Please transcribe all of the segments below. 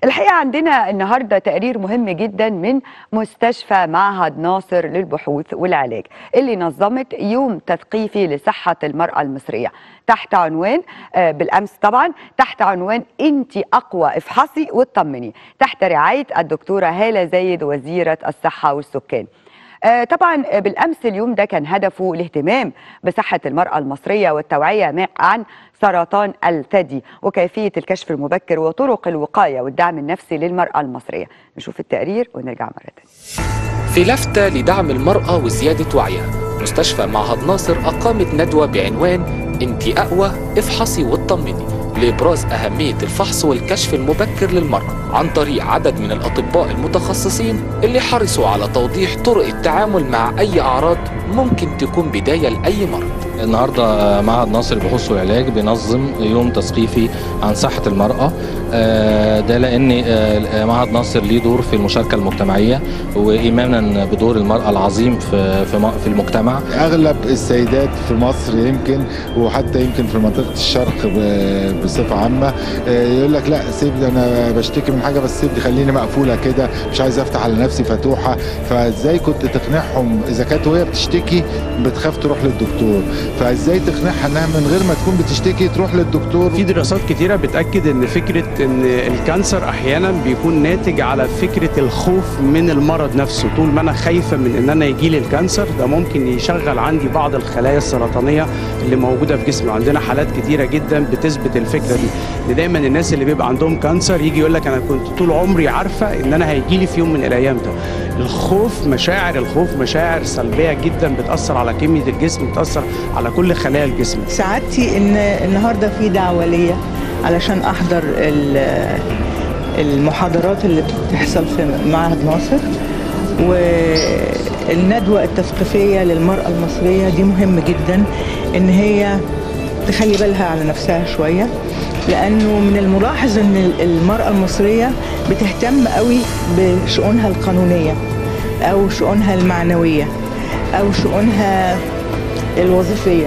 الحقيقة عندنا النهاردة تقرير مهم جدا من مستشفى معهد ناصر للبحوث والعلاج اللي نظمت يوم تثقيفي لصحة المرأة المصرية تحت عنوان آه، بالأمس طبعا تحت عنوان أنت أقوى افحصي واطمني تحت رعاية الدكتورة هالة زايد وزيرة الصحة والسكان آه، طبعا آه، بالامس اليوم ده كان هدفه الاهتمام بصحه المراه المصريه والتوعيه مع- عن سرطان الثدي وكيفيه الكشف المبكر وطرق الوقايه والدعم النفسي للمراه المصريه نشوف التقرير ونرجع مره ثانيه في لفتة لدعم المرأة وزيادة وعيها مستشفى معهد ناصر أقامت ندوة بعنوان أنت أقوى افحصي واطمني لإبراز أهمية الفحص والكشف المبكر للمرأة عن طريق عدد من الأطباء المتخصصين اللي حرصوا على توضيح طرق التعامل مع أي أعراض ممكن تكون بداية لأي مرض النهارده معهد ناصر البحوث والعلاج بينظم يوم تثقيفي عن صحه المراه آه، ده لان آه، معهد ناصر ليه دور في المشاركه المجتمعيه وايمانا بدور المراه العظيم في في م- في المجتمع اغلب السيدات في مصر يمكن وحتى يمكن في منطقه الشرق ب- بصفه عامه آه، يقول لك لا سيبني انا بشتكي من حاجه بس سيبني خليني مقفوله كده مش عايز افتح على نفسي فتوحه فازاي كنت تقنعهم اذا كانت وهي بتشتكي بتخاف تروح للدكتور فازاي تقنعها انها من غير ما تكون بتشتكي تروح للدكتور في دراسات كتيرة بتأكد إن فكرة إن الكانسر أحيانا بيكون ناتج على فكرة الخوف من المرض نفسه، طول ما أنا خايفة من إن أنا يجيلي الكانسر ده ممكن يشغل عندي بعض الخلايا السرطانية اللي موجودة في جسمي، عندنا حالات كتيرة جدا بتثبت الفكرة دي، إن دايما الناس اللي بيبقى عندهم كانسر يجي يقول لك أنا كنت طول عمري عارفة إن أنا هيجيلي في يوم من الأيام ده. الخوف مشاعر الخوف مشاعر سلبية جدا بتأثر على كمية الجسم، بتأثر على كل خلايا الجسم. سعادتي ان النهارده في دعوه ليا علشان احضر ال- المحاضرات اللي بتحصل في معهد ناصر والندوه التثقيفيه للمراه المصريه دي مهم جدا ان هي تخلي بالها على نفسها شويه لانه من الملاحظ ان المراه المصريه بتهتم قوي بشؤونها القانونيه او شؤونها المعنويه او شؤونها الوظيفيه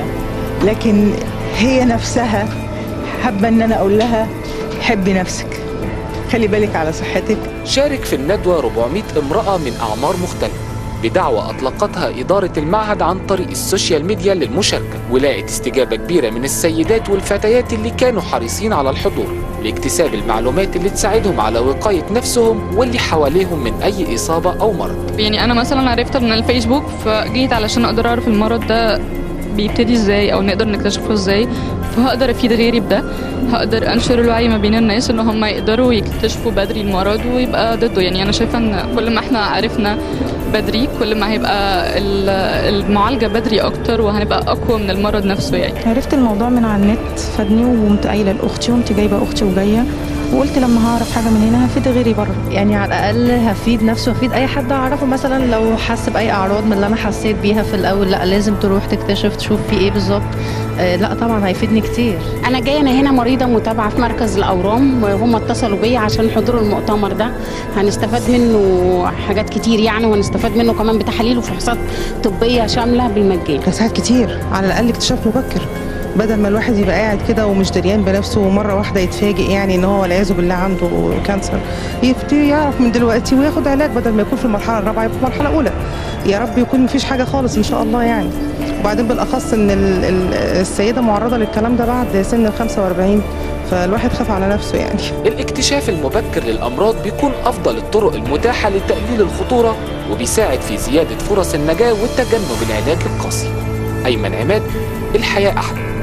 لكن هي نفسها حابه ان انا اقول لها حبي نفسك خلي بالك على صحتك شارك في الندوة 400 امرأة من أعمار مختلفة بدعوة أطلقتها إدارة المعهد عن طريق السوشيال ميديا للمشاركة ولقت استجابة كبيرة من السيدات والفتيات اللي كانوا حريصين على الحضور لاكتساب المعلومات اللي تساعدهم على وقاية نفسهم واللي حواليهم من أي إصابة أو مرض يعني انا مثلا عرفت من الفيسبوك فجيت علشان اقدر اعرف المرض ده بيبتدي ازاي او نقدر نكتشفه ازاي فهقدر افيد غيري بده هقدر انشر الوعي ما بين الناس ان هم يقدروا يكتشفوا بدري المرض ويبقى ضده يعني انا شايفه ان كل ما احنا عرفنا بدري كل ما هيبقى ال- المعالجه بدري اكتر وهنبقى اقوى من المرض نفسه يعني عرفت الموضوع من على النت فادني وقمت قايله لاختي وقمت جايبه اختي وجايه وقلت لما هعرف حاجه من هنا هفيد غيري بره يعني على الاقل هفيد نفسي وهفيد اي حد اعرفه مثلا لو حس باي اعراض من اللي انا حسيت بيها في الاول لا لازم تروح تكتشف تشوف في ايه بالظبط آه لا طبعا هيفيدني كتير انا جايه انا هنا مريضه متابعه في مركز الاورام وهم اتصلوا بيا عشان حضور المؤتمر ده هنستفاد منه حاجات كتير يعني وهنستفاد منه كمان بتحاليل وفحوصات طبيه شامله بالمجان هيساعد كتير على الاقل اكتشاف مبكر بدل ما الواحد يبقى قاعد كده ومش دريان بنفسه ومره واحده يتفاجئ يعني ان هو والعياذ بالله عنده كانسر يبتدي يعرف من دلوقتي وياخد علاج بدل ما يكون في المرحله الرابعه يبقى في المرحله الاولى يا رب يكون مفيش حاجه خالص ان شاء الله يعني وبعدين بالاخص ان ال- ال- السيده معرضه للكلام ده بعد سن ال 45 فالواحد خاف على نفسه يعني الاكتشاف المبكر للأمراض بيكون أفضل الطرق المتاحة لتقليل الخطورة وبيساعد في زيادة فرص النجاة وتجنب العلاج القاسي أيمن عماد الحياة أحلى